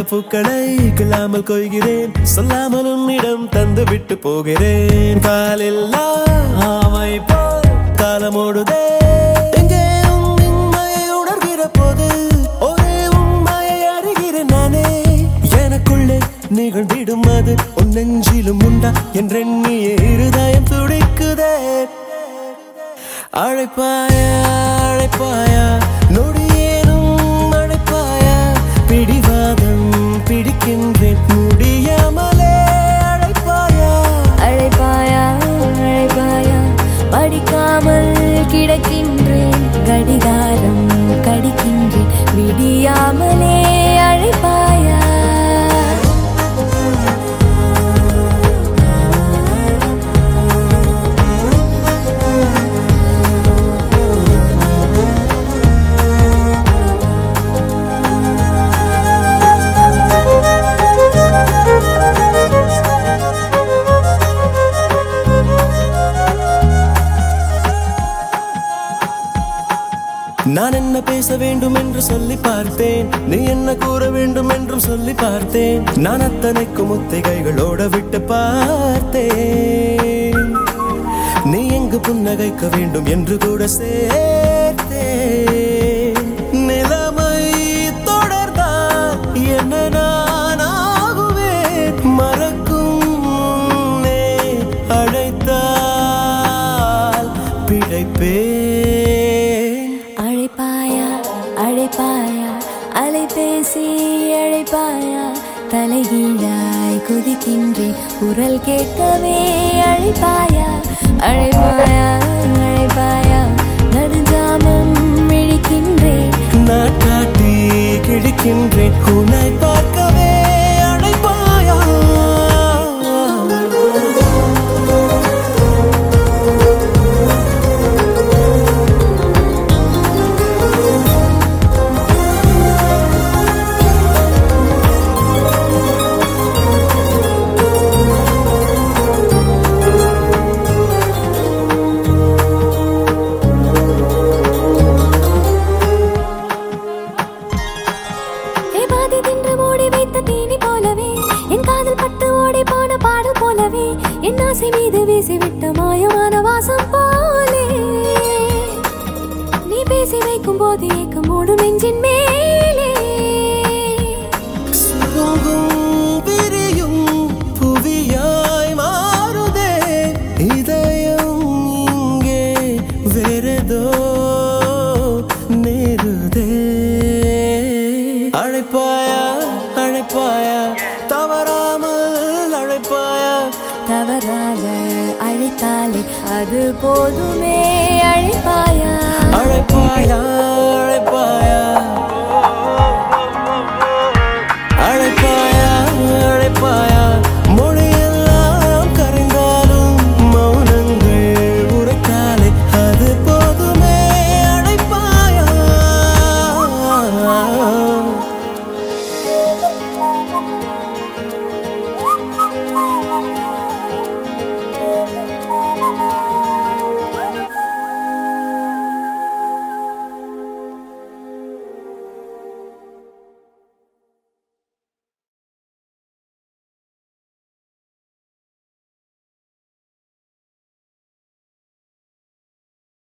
பூக்களை கிள்ளாமல் கொய்கிறேன் சொல்லாமல் உன்னிடம் தந்து விட்டு போகிறேன் காலில்லா ஆமை போல் காலமோடுதே எங்கே உன் இன்மையை உணர்கிற போது ஒரே உண்மையை அறிகிறேன் நானே எனக்குள்ளே நிகழ்ந்திடும் அது உன் நெஞ்சிலும் உண்டா என்றெண்ணிய இருதயம் துடிக்குதே அழைப்பாயா அழைப்பாயா நொடியேனும் அழைப்பாயா பிடிவாதம் பிடிக்கின்றேன் முடியாமலே அழைப்பாயா அழைப்பாயா அழைப்பாயா படிக்காமல் கிடக்கின்றேன் கடிகாரம் கடிக்கின்றேன் விடியாமலே அழைப்பாயா நான் என்ன பேச வேண்டும் என்று சொல்லி பார்த்தேன் நீ என்ன கூற வேண்டும் என்றும் சொல்லி பார்த்தேன் நான் அத்தனைக்கும் முத்திகைகளோட விட்டு பார்த்தேன் நீ எங்கு புன்னகைக்க வேண்டும் என்று கூட சேர்த்தேன் நிலைமை தொடர்ந்தால் என்ன நான் ஆகுவேன் மறக்கும் முன்னே அழைத்தால் பிழைப்பேன் அழைப்பாயா அழைப்பாயா அலைபேசி அழைப்பாயா தலைகீழாய் குதிக்கின்றேன் குரல் கேட்கவே அழைப்பாயா அழைப்பாயா அழைப்பாயா நடுஞ்சாமம் விழிக்கின்றேன் நான் காட்டி கிழிக்கின்றேன் உன்னை பார்க்கவே அழைப்பாயா ஏ பாதி தின்று ஓடி வைத்த தீனி போலவே என் காதல் பட்டு ஓடி போன பாடல் போலவே என் ஆசை மீது வீசிவிட்ட மாயமான வாசம் போலே நீ பேசி வைக்கும் போது ஏக்கம் மூடும் நெஞ்சின் மேலே சுருங்கும் விரியும் புவியாய் மாறுதே இதயம் இங்கே வேறதோ நேருதே அழைப்பாயா அழைப்பாயா தவறாமல் அழைப்பாயா தவறாக அழைத்தாலே அது போதுமே அழைப்பாயா அழைப்பாயா